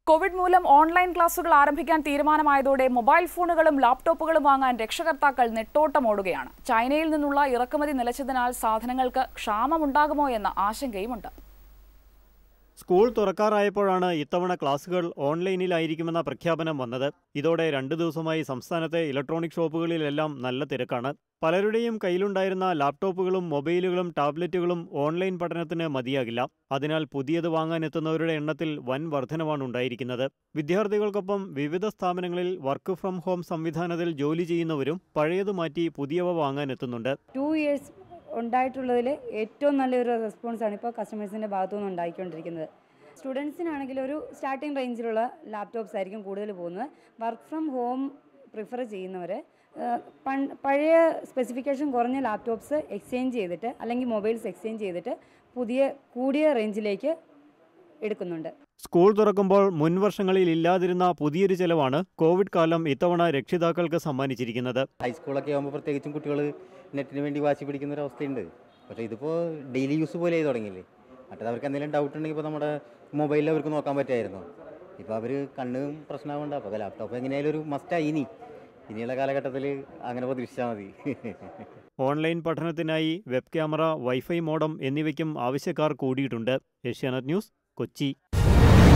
Covid മൂലം online ക്ലാസുകൾ ആരംഭിക്കാൻ തീരുമാനമായതോടെ മൊബൈൽ ഫോണുകളും ലാപ്ടോപ്പുകളും വാങ്ങാൻ രക്ഷകർത്താക്കൾ നെട്ടോട്ടമോടുകയാണ് ചൈനയിൽ നിന്നുള്ള ഇറക്കുമതി നിലച്ചതിനാൽ സാധനങ്ങൾക്ക് ക്ഷാമമുണ്ടാകുമോ എന്ന ആശങ്കയുമുണ്ട് സ്കൂൾ തുറക്കാറായപ്പോഴാണ് ഇത്തവണ ക്ലാസുകൾ ഓൺലൈനിലായിരിക്കുമെന്ന പ്രഖ്യാപനം വന്നത് ഇതോടെ രണ്ടു ദിവസമായി സംസ്ഥാനത്തെ ഇലക്ട്രോണിക് ഷോപ്പുകളിലെല്ലാം നല്ല തിരക്കാണ് പലരുടെയും കയ്യിലുണ്ടായിരുന്ന ലാപ്ടോപ്പുകളും മൊബൈലുകളും ടാബ്ലറ്റുകളും ഓൺലൈൻ പഠനത്തിന് മതിയാകില്ല അതിനാൽ പുതിയത് വാങ്ങാനെത്തുന്നവരുടെ എണ്ണത്തിൽ വൻ വർധനവാണ് ഉണ്ടായിരിക്കുന്നത് വിദ്യാർത്ഥികൾക്കൊപ്പം വിവിധ സ്ഥാപനങ്ങളിൽ വർക്ക് ഫ്രം ഹോം സംവിധാനത്തിൽ ജോലി ചെയ്യുന്നവരും പഴയത് മാറ്റി പുതിയവ വാങ്ങാനെത്തുന്നുണ്ട് ടു ഇയേഴ്സ് ഉണ്ടായിട്ടുള്ളതിൽ ഏറ്റവും നല്ലൊരു റെസ്പോൺസാണ് ഇപ്പോൾ കസ്റ്റമേഴ്സിൻ്റെ ഭാഗത്തു നിന്ന് ഉണ്ടായിക്കൊണ്ടിരിക്കുന്നത് സ്റ്റുഡൻസിനാണെങ്കിൽ ഒരു സ്റ്റാർട്ടിംഗ് റേഞ്ചിലുള്ള ലാപ്ടോപ്സ് ആയിരിക്കും കൂടുതൽ പോകുന്നത് വർക്ക് ഫ്രം ഹോം പ്രിഫർ ചെയ്യുന്നവർ പഴയ സ്പെസിഫിക്കേഷൻ കുറഞ്ഞ ലാപ്ടോപ്സ് എക്സ്ചേഞ്ച് ചെയ്തിട്ട് അല്ലെങ്കിൽ മൊബൈൽസ് എക്സ്ചേഞ്ച് ചെയ്തിട്ട് പുതിയ കൂടിയ റേഞ്ചിലേക്ക് എടുക്കുന്നുണ്ട് സ്കൂൾ തുറക്കുമ്പോൾ മുൻ വർഷങ്ങളിൽ ഇല്ലാതിരുന്ന പുതിയൊരു ചെലവാണ് കോവിഡ് കാലം ഇത്തവണ രക്ഷിതാക്കൾക്ക് സമ്മാനിച്ചിരിക്കുന്നത് ഹൈസ്കൂളൊക്കെ ആകുമ്പോൾ പ്രത്യേകിച്ചും കുട്ടികൾ നെറ്റിന് വേണ്ടി വാശി പിടിക്കുന്ന ഒരു അവസ്ഥയുണ്ട് പക്ഷേ ഇതിപ്പോൾ ഡെയിലി യൂസ് പോലെ ആയി തുടങ്ങിയില്ലേ മറ്റേത് അവർക്ക് എന്തെങ്കിലും ഡൗട്ട് ഉണ്ടെങ്കിൽ ഇപ്പോൾ നമ്മുടെ മൊബൈലിൽ അവർക്ക് നോക്കാൻ പറ്റുമായിരുന്നു ഇപ്പോൾ അവർ കണ്ണ് പ്രശ്നമാവുണ്ട് അപ്പോൾ ലാപ്ടോപ്പ് എങ്ങനെയായാലും ഒരു മസ്റ്റായി ഇനി ഇനിയുള്ള കാലഘട്ടത്തിൽ അങ്ങനെ പ്രതീക്ഷിച്ചാൽ മതി ഓൺലൈൻ പഠനത്തിനായി വെബ് ക്യാമറ വൈഫൈ മോഡം എന്നിവയ്ക്കും ആവശ്യക്കാർ കൂടിയിട്ടുണ്ട് ഏഷ്യാനെറ്റ് ന്യൂസ് കൊച്ചി